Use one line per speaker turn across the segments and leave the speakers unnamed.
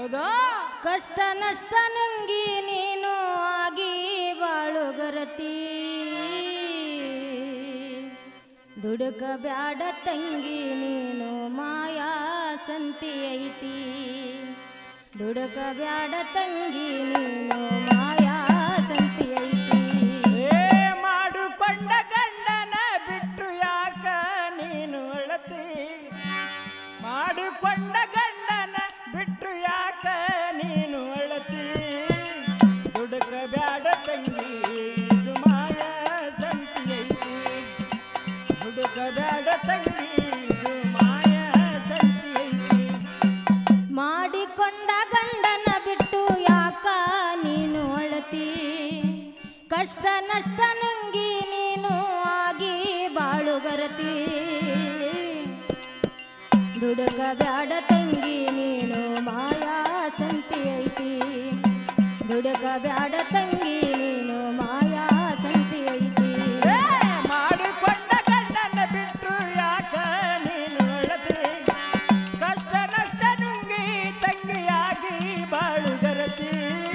ಹೌದಾ
ಕಷ್ಟ ನಷ್ಟ ನುಂಗಿ ನೀನು ಆಗಿ ಬಾಳುಗರತಿ ದುಡುಕ ಬ್ಯಾಡ ತಂಗಿ ನೀನು ಮಾಯಾ ಸಂತಿ ಐತಿ ದುಡುಕ ಬ್ಯಾಡ ತಂಗಿ ನೀನು ಮಾಯಾ ಸಂತಿ ಐತಿ
ಏ ಮಾಡಿಕೊಂಡ ಗಂಡನ ಬಿಟ್ಟು ಯಾಕ ನೀನು ಅಳತಿ ಮಾಡಿಕೊಂಡ ಗಂಡನ ಬಿಟ್ಟು ಯಾಕ ನೀನು ಅಳತಿ ದುಡುಕ ಬ್ಯಾಡ ತಂಗಿ ಇದು ಮಾಯ ಸಂತಿ ಐತಿ ದುಡುಕ ಬ್ಯಾಡ ತಂಗಿ ಇದು ಮಾಯ ಸಂತಿ ಐತಿ
ಮಾಡಿಕೊಂಡ ಗಂಡನ ಬಿಟ್ಟು ಯಾಕ ನೀನು ಅಳತಿ ಕಷ್ಟ ನಷ್ಟ ನುಂಗಿ ನೀನು ಆಗಿ ಬಾಳುಗರತಿ ದುಡುಕ ಬ್ಯಾಡ ತಂಗಿ ನೀನು ಮಾಯಾ ಸಂತಿ ಐತಿ ದುಡುಕ ಬ್ಯಾಡ ತಂಗಿ ನೀನು ಮಾಯಾ ಸಂತಿ ಐತಿ
ಏ, ಮಾಡಿಕೊಂಡ ಗಂಡನ ಬಿಟ್ಟು ಯಾಕ ನೀನು ಅಳತಿ ಕಷ್ಟ ನಷ್ಟ ನುಂಗಿ ತಂಗಿಯಾಗಿ ಬಾಳುಗರತಿ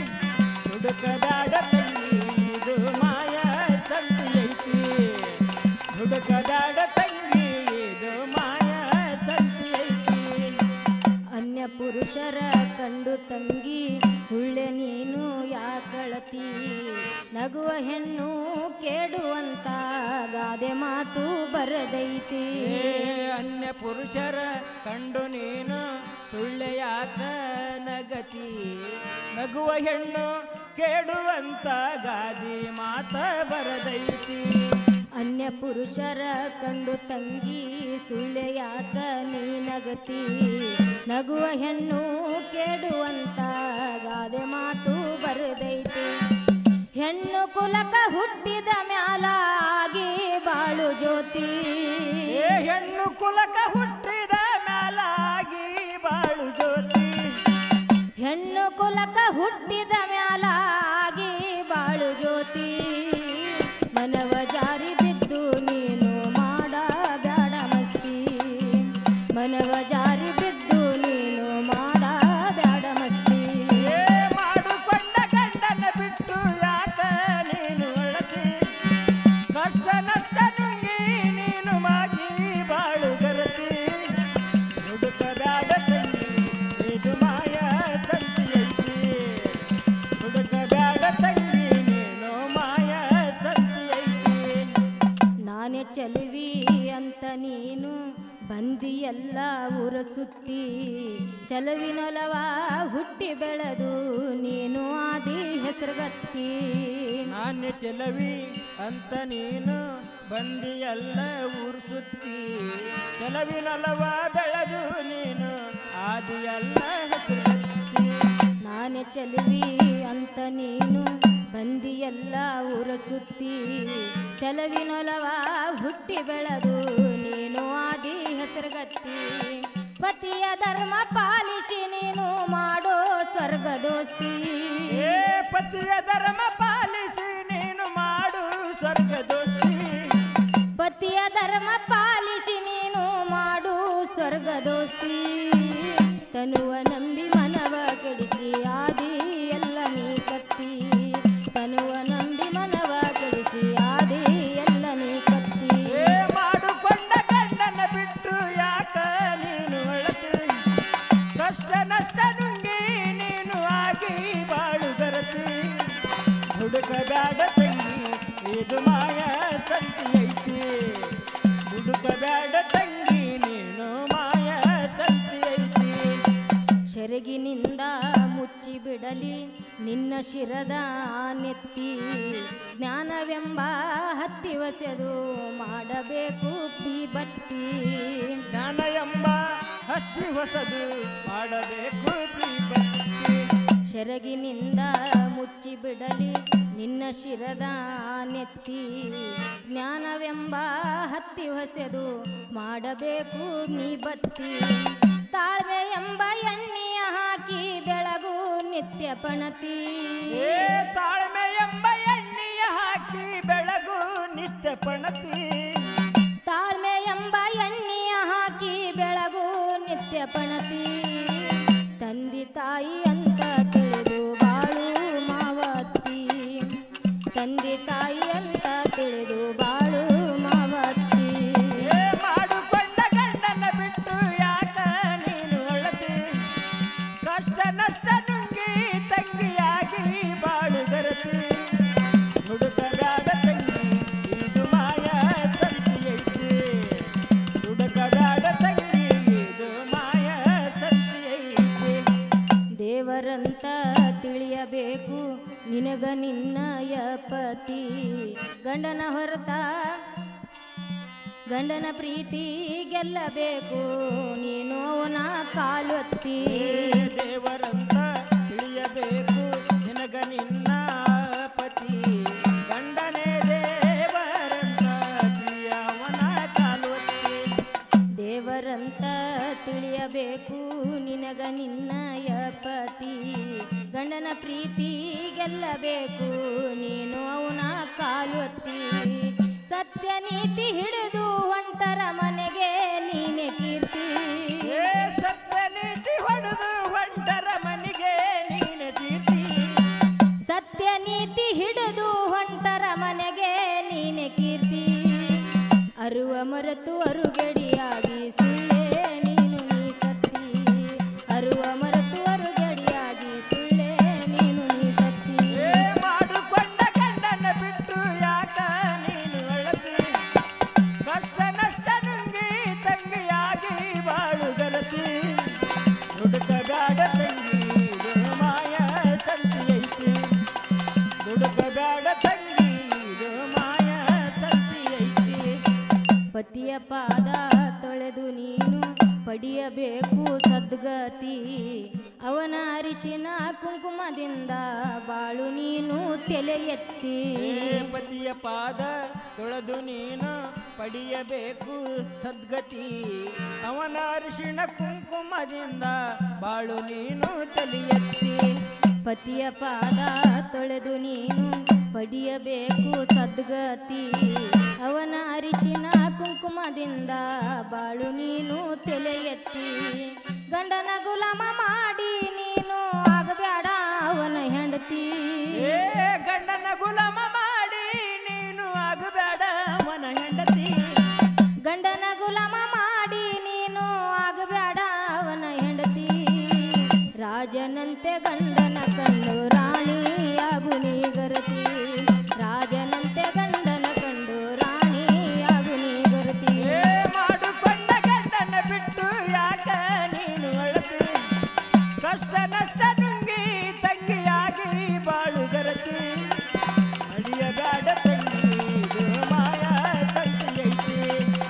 ಹುಡುಕದಾಡ ತಂಗಿ ಇದು ಮಾಯ ಸಂತಿ ಐತಿ ಹುಡುಕದಾಡ ತಂಗಿ ಇದು ಮಾಯ ಸಂತಿ ಐತಿ
ಅನ್ಯ ಪುರುಷರ ಕಂಡು ತಂಗಿ ಸುಳ್ಳೆ ನೀನು ಯಾಕಳತಿ ನಗುವ ಹೆಣ್ಣು ಕೇಡುವಂತ ಗಾದೆ ಮಾತು ಬರದೈತಿ
ಏ ಅನ್ಯ ಪುರುಷರ ಕಂಡು ನೀನು ಸುಳ್ಳೆ ಯಾಕ ನಗತಿ ನಗುವ ಹೆಣ್ಣು ಕೇಳುವಂತ ಗಾದಿ ಮಾತ ಬರದೈತಿ
ಅನ್ಯ ಪುರುಷರ ಕಂಡು ತಂಗಿ ಸುಳ್ಳೆ ಯಾಕ ನೀನಗತಿ ನಗುವ ಹೆಣ್ಣು ಕೇಡುವಂತ ಗಾದೆ ಮಾತು ಬರದೈತಿ ಹೆಣ್ಣು ಕುಲಕ ಹುಟ್ಟಿದ ಮ್ಯಾಲ ಆಗಿ ಬಾಳು ಜ್ಯೋತಿ
ಏ ಹೆಣ್ಣು ಕುಲಕ ಹುಟ್ಟಿದ ಮ್ಯಾಲಾಗಿ ಬಾಳು ಜ್ಯೋತಿ
ಹೆಣ್ಣು ಕುಲಕ ಹುಟ್ಟಿದ ಮ್ಯಾಲ ಆಗಿ ಬಾಳು ಜ್ಯೋತಿ ಮನವ ಜಾರಿ ಬಿದ್ದು ನೀನು ಮಾಡ ಬ್ಯಾಡ ಮಸ್ತಿ ಮನವ ಜಾರಿ ಬಿದ್ದು ನೀನು ಮಾಡ ಬ್ಯಾಡ ಮಸ್ತಿ
ಏ ಮಾಡಿಕೊಂಡ ಗಂಡನ ಬಿಟ್ಟು ಯಾಕ ನೀನು ಅಳತಿ ಕಷ್ಟ ನಷ್ಟ ನುಂಗಿ ನೀನು ಮಾಗಿ ಬಾಳು ಗರತಿ ಹುಡುಕದಾಡ ತಂಗಿ ಇದು ಮಾಯ ಸಂತಿ ಐತಿ ಹುಡುಕದಾಡ ತಂಗಿ ನೀನು ಮಾಯ ಸಂತಿ ಐತಿ
ನಾನೇ ಚಲುವಿ ಅಂತ ನೀನು ಬಂದಿಯೆಲ್ಲ ಊರ ಸುತ್ತಿ ಚಲುವಿನೊಲವ ಹುಟ್ಟಿ ಬೆಳೆದು ನೀನು ಆದಿ ಹೆಸರುಗತ್ತಿ
ನಾನು ಚೆಲವಿ ಅಂತ ನೀನು ಬಂದಿಯಲ್ಲ ಊರು ಸುತ್ತಿ ಚೆಲವಿನಲವ ಬೆಳೆದು ನೀನು ಆದಿಯಲ್ಲ ಹೆಸರುಗತ್ತಿ.
ನಾನೇ ಚಲುವಿ ಅಂತ ನೀನು ಬಂದಿಯೆಲ್ಲ ಊರ ಸುತ್ತಿ ಚಲವಿನೊಲವ ಹುಟ್ಟಿ ಬೆಳೆದು ನೀನು ಆದಿ ಹೆಸರುಗತ್ತಿ ಪತಿಯ ಧರ್ಮ ಪಾಲಿಸಿ ನೀನು ಮಾಡೋ ಸ್ವರ್ಗ ದೋಸ್ತಿ
ಏ ಪತಿಯ ಧರ್ಮ ಪಾಲಿಸಿ ನೀನು ಮಾಡು ಸ್ವರ್ಗ ದೋಸ್ತಿ
ಪತಿಯ ಧರ್ಮ ಪಾಲಿಸಿ ನೀನು ಮಾಡು ಸ್ವರ್ಗ ದೋಸ್ತಿ ತನುವ ನಂಬಿ ಮನವ ಕೆಡಿಸಿ ಆದಿ ಎಲ್ಲ ನೀ ಕತ್ತಿ ತನುವ ನಂಬಿ ಮನವ ಕೆಡಿಸಿ ಆದಿ ಎಲ್ಲ ನೀ ಕತ್ತಿ
ಏ ಮಾಡಿಕೊಂಡ ಗಂಡನ ಬಿಟ್ಟು ಯಾಕ ನೀನು ಅಳತಿ ಕಷ್ಟ ನಷ್ಟ ನುಂಗಿ ನೀನು ಆಗಿ ಬಾಳು ಗರತಿ ಹುಡುಕ ಬ್ಯಾಡ ತಂಗಿ ಇದು ಮಾಯ ಸಂತಿ ಐತಿ ಹುಡುಕ ಬ್ಯಾಡ ತಂಗಿ ನೀನು ಮಾಯ ಸಂತಿ ಐತಿ
ಸೆರಗಿನಿಂದ ಮುಚ್ಚಿ ಬಿಡಲಿ ನಿನ್ನ ಶಿರದ ನೆತ್ತಿ ಜ್ಞಾನವೆಂಬ ಹತ್ತಿ ವಸೆದು ಮಾಡಬೇಕು ಪಿ ಬತ್ತಿ
ಜ್ಞಾನ ಎಂಬ ಹತ್ತಿ ಹೊಸದು ಮಾಡಬೇಕು ಪ್ರೀತಿ
ಸೆರಗಿನಿಂದ ಮುಚ್ಚಿ ಬಿಡಲಿ ನಿನ್ನ ಶಿರದ ನೆತ್ತಿ ಜ್ಞಾನವೆಂಬ ಹತ್ತಿ ಹೊಸೆದು ಮಾಡಬೇಕು ನೀ ಬತ್ತಿ ತಾಳ್ಮೆ ಎಂಬ ಎಣ್ಣೆಯ ಹಾಕಿ ಬೆಳಗು ನಿತ್ಯ ಪಣತಿ
ಏ ತಾಳ್ಮೆ ಎಂಬ ಎಣ್ಣೆಯ ಹಾಕಿ ಬೆಳಗು ನಿತ್ಯ ಪಣತಿ
ತಾಳ್ಮೆ ಎಂಬ ಎಣ್ಣೆಯ ಹಾಕಿ ಬೆಳಗು ನಿತ್ಯ ಪಣತಿ ತಂದೆ ತಾಯಿ ತಾಯಿ ಅಂತ ತಿಳಿದು ಬಾಳು ಮಾವತ್ತಿ ತಂದೆ ತಾಯಿ ಅಂತ ತಿಳಿದು ಬಾಳು ಮಾವತ್ತಿ
ಏ ಮಾಡಿಕೊಂಡ ಗಂಡನ ಬಿಟ್ಟು ಯಾಕ ನೀನು ಅಳತಿ ಕಷ್ಟ ನಷ್ಟ ನುಂಗಿ ತಂಗಿಯಾಗಿ ಬಾಳು ಗರತಿ ನುಡುಕಗಾಡ ತಂಗಿ ಇದು ಮಾಯ ಸಂತಿಯೈತಿ ನುಡುಕಗಾಡ ತಂಗಿ ಇದು ಮಾಯ ಸಂತಿಯೈತಿ
ದೇವರಂತ ತಿಳಿಯಬೇಕು ನಿನಗ ನಿನ್ನಯ ಪತಿ ಗಂಡನ ಹೊರತ ಗಂಡನ ಪ್ರೀತಿ ಗೆಲ್ಲಬೇಕು ನೀನು ಅವನ ಕಾಲೊತ್ತಿ
ಏ ದೇವರಂತ ತಿಳಿಯಬೇಕು ನಿನಗ ನಿನ್ನ ಪತಿ ಗಂಡನೇ ದೇವರಂತ ತಿಳಿಯವನ ಕಾಲುವತ್ತಿ
ದೇವರಂತ ತಿಳಿಯಬೇಕು ನಿನಗ ನಿನ್ನಯ ಪತಿ ಗಂಡನ ಪ್ರೀತಿ ಗೆಲ್ಲಬೇಕು ನೀನು ಅವನ ಕಾಲೊತ್ತಿ ಸತ್ಯ ನೀತಿ ಹಿಡಿದು ಹೊಂಟರ ಮನೆಗೆ ನೀನೆ ಕೀರ್ತಿ
ಏ ಸತ್ಯ ನೀತಿ ಹೊಡೆದು ಹೊಂಟರ ಮನೆಗೆ ನೀನೆ ಕೀರ್ತಿ
ಸತ್ಯ ನೀತಿ ಹಿಡಿದು ಹೊಂಟರ ಮನೆಗೆ ನೀನೆ ಕೀರ್ತಿ ಅರುವ ಮರೆತು ಅರುಗಡಿಯಾಗಿ ಸುಳ್ಳೇ ನೀನು ನೀ ಸತ್ತಿ ಅರುವ ಮರೆತು ಅರುಗಡಿಯಾಗಿ ಸುಳ್ಳೇ ನೀನು ನೀ ಸತ್ತಿ
ಏ ಮಾಡಿಕೊಂಡ ಗಂಡನ ಬಿಟ್ಟು ಯಾಕ ನೀನು ಅಳತಿ ಕಷ್ಟ ನಷ್ಟ ನುಂಗಿ ತಂಗಿಯಾಗಿ ಬಾಳು ಗಲತಿ ನುಡುಕಬ್ಯಾಡ ತಂಗಿ ಇದು ಮಾಯ ಸಂತಿ ಐತಿ ನುಡುಕಬ್ಯಾಡ ತಂಗಿ ಇದು ಮಾಯ ಸಂತಿ ಐತಿ
ಪತಿಯ ಪಾದ ತೊಳೆದು ನೀನು ಪಡಿಯಬೇಕು ಸದ್ಗತಿ ಅವನ ಅರಿಶಿನ ಕುಂಕುಮದಿಂದ ಬಾಳು ನೀನು ತಲೆ ಎತ್ತಿ
ಏ ಪತಿಯ ಪಾದ ತೊಳೆದು ನೀನು ಪಡೆಯಬೇಕು ಸದ್ಗತಿ ಅವನ ಅರಿಶಿಣ ಕುಂಕುಮದಿಂದ ಬಾಳು ನೀನು ತಲೆಯೆತ್ತಿ
ಪತಿಯ ಪಾದ ತೊಳೆದು ನೀನು ಪಡಿಯಬೇಕು ಸದ್ಗತಿ ಅವನ ಅರಿಶಿನ ಕುಂಕುಮದಿಂದ ಬಾಳು ನೀನು ತಲೆ ಎತ್ತಿ ಗಂಡನ ಗುಲಾಮ ಮಾಡಿ ನೀನು ಆಗಬೇಡ ಅವನ ಹೆಂಡತಿ
ಏ ಗಂಡನ ಗುಲಾಮ ಮಾಡಿ ನೀನು ಆಗಬೇಡ ಅವನ ಹೆಂಡತಿ
ಗಂಡನ ಗುಲಾಮ ಮಾಡಿ ನೀನು ಆಗಬೇಡ ಅವನ ಹೆಂಡತಿ ರಾಜನಂತೆ ಗಂಡನ ಕಂಡು ರಾಣಿಯಾಗು ನೀಗರತಿ ರಾಜನಂತೆ ಗಂಡನ ಕಂಡು ರಾಣಿಯಾಗು ನೀಗರತಿ
ಏ ಮಾಡಿಕೊಂಡ ಗಂಡನ ಬಿಟ್ಟು ಯಾಕ ನೀನು ಅಳತಿ ಕಷ್ಟ ನಷ್ಟ ನುಂಗಿ ತಂಗಿಯಾಗಿ ಬಾಳು ಗರತಿ ನಡೆಯಬೇಡ ತಂಗಿ ಇದು ಮಾಯ ಸಂತಿ ಐತಿ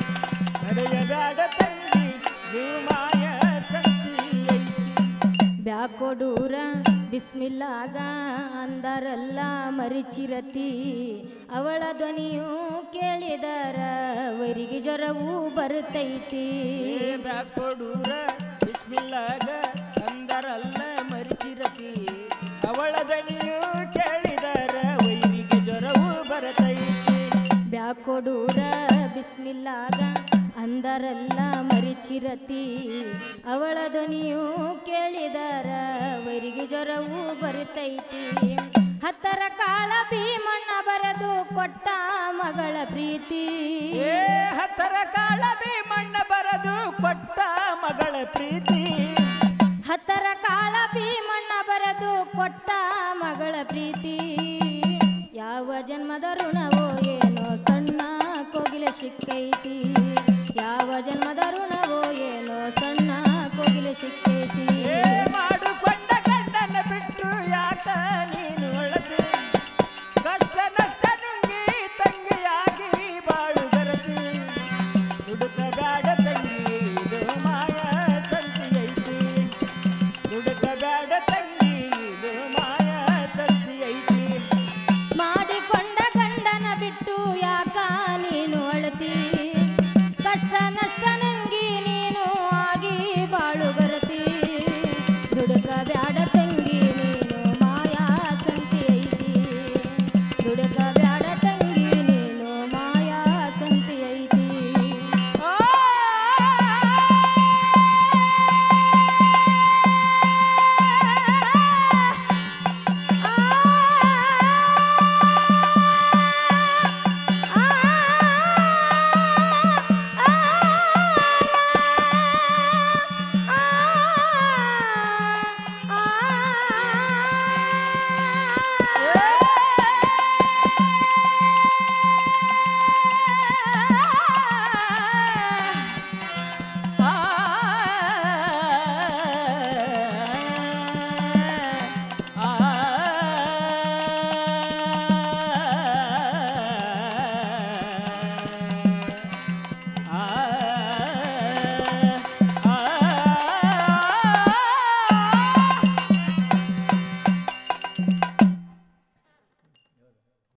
ನಡೆಯಬೇಡ ತಂಗಿ ಇದು ಮಾಯ ಸಂತಿ ಐತಿ
ಬ್ಯಾಕೊಡೂರ ಬಿಸ್ಮಿಲ್ಲಾಗ ಅಂದರಲ್ಲ ಮರಿಚಿರತಿ ಅವಳ ಧ್ವನಿಯು ಕೇಳಿದರ ವರಿಗೆ ಜ್ವರವು ಬರುತ್ತೈತಿ
ಏ ಬ್ಯಾಕೊಡೂರ ಬಿಸ್ಮಿಲ್ಲಾಗ ಅಂದರಲ್ಲ ಮರಿಚಿರತಿ ಅವಳ ದನಿಯು ಕೇಳಿದರ ವೈರಿಗೆ ಜ್ವರವು ಬರತೈತಿ
ಬ್ಯಾಕೊಡೂರ ಬಿಸ್ಮಿಲ್ಲಾಗ ಅಂದರಲ್ಲ ಮರಿಚಿರತಿ ಅವಳ ಧ್ವನಿಯು ಕೇಳಿದರ ವರಿಗೆ ಜ್ವರವು ಬರುತ್ತೈತಿ ಹತ್ತರ ಕಾಲ ಭೀಮಣ್ಣ ಬರೆದು ಕೊಟ್ಟ ಮಗಳ ಪ್ರೀತಿ
ಏ ಹತ್ತರ ಕಾಳ ಭೀಮಣ್ಣ ಬರದು ಕೊಟ್ಟ ಮಗಳ ಪ್ರೀತಿ
ಹತ್ತರ ಕಾಲ ಭೀಮಣ್ಣ ಬರೆದು ಕೊಟ್ಟ ಮಗಳ ಪ್ರೀತಿ ಯಾವ ಜನ್ಮದ ಋಣವೋ ಏನೋ ಸಣ್ಣ ಕೋಗಿಲ ಸಿಕ್ಕೈತಿ ಯಾವ ಜನ್ಮದ ಋಣವೋ ಏನೋ ಸಣ್ಣ ಕೋಗಿಲ ಸಿಕ್ಕೈತಿ
ಏ ಮಾಡಿಕೊಂಡ ಗಂಡನ ಬಿಟ್ಟು ಯಾಕ ನೀನು ಅಳತಿ ಕಷ್ಟ ನಷ್ಟ ನುಂಗಿ ತಂಗಿಯಾಗಿ ಬಾಳು ಬರತಿ ಹುಡುಕಬೇಡ ತಂಗಿ ಇದು ಮಾಯ ಸಂತಿ ಐತಿ ಹುಡುಕಬೇಡ